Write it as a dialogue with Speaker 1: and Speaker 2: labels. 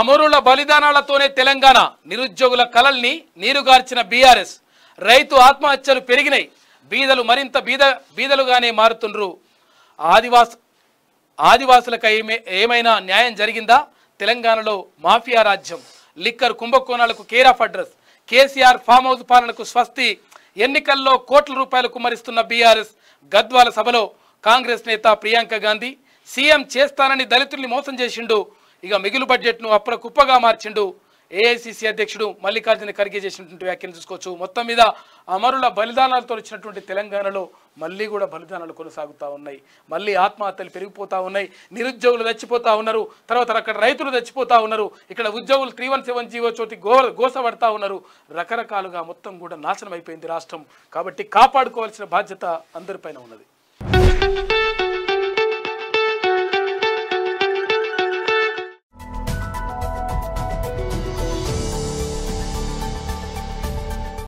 Speaker 1: అమరుల బలిదానాలతోనే తెలంగాణ నిరుద్యోగుల కలల్ని నీరుగార్చిన బీఆర్ఎస్ రైతు ఆత్మహత్యలు పెరిగినాయి బీదలు మరింత బీద బీదలుగానే మారుతుండ్రు ఆదివాస్ ఆదివాసులకు ఏమే ఏమైనా న్యాయం జరిగిందా తెలంగాణలో మాఫియా రాజ్యం లిక్కర్ కుంభకోణాలకు care of address KCR farm house పాలనకు స్వస్తి ఎన్నికల్లో కోట్ల రూపాయలు కుమ్మరిస్తున్న బీఆర్ఎస్ గద్వాల సభలో కాంగ్రెస్ నేత ప్రియాంక గాంధీ సీఎం చేస్తానని దళితుల్ని మోసం చేసిండు ఇక మిగులు బడ్జెట్ను అప్ర కుప్పగా మార్చిండు ఏఐసిసి అధ్యక్షుడు మల్లికార్జున ఖర్గే చేసినటువంటి వ్యాఖ్యలు చూసుకోవచ్చు మొత్తం మీద అమరుల బలిదానాలతో వచ్చినటువంటి తెలంగాణలో మళ్ళీ కూడా బలిదానాలు కొనసాగుతూ ఉన్నాయి మళ్ళీ ఆత్మహత్యలు పెరిగిపోతూ ఉన్నాయి నిరుద్యోగులు చచ్చిపోతా ఉన్నారు తర్వాత అక్కడ రైతులు చచ్చిపోతా ఉన్నారు ఇక్కడ ఉద్యోగులు త్రీ వన్ సెవెన్ జీవో చోటి గో గోసపడతా ఉన్నారు రకరకాలుగా మొత్తం కూడా నాశనం అయిపోయింది రాష్ట్రం కాబట్టి కాపాడుకోవాల్సిన బాధ్యత అందరిపైన ఉన్నది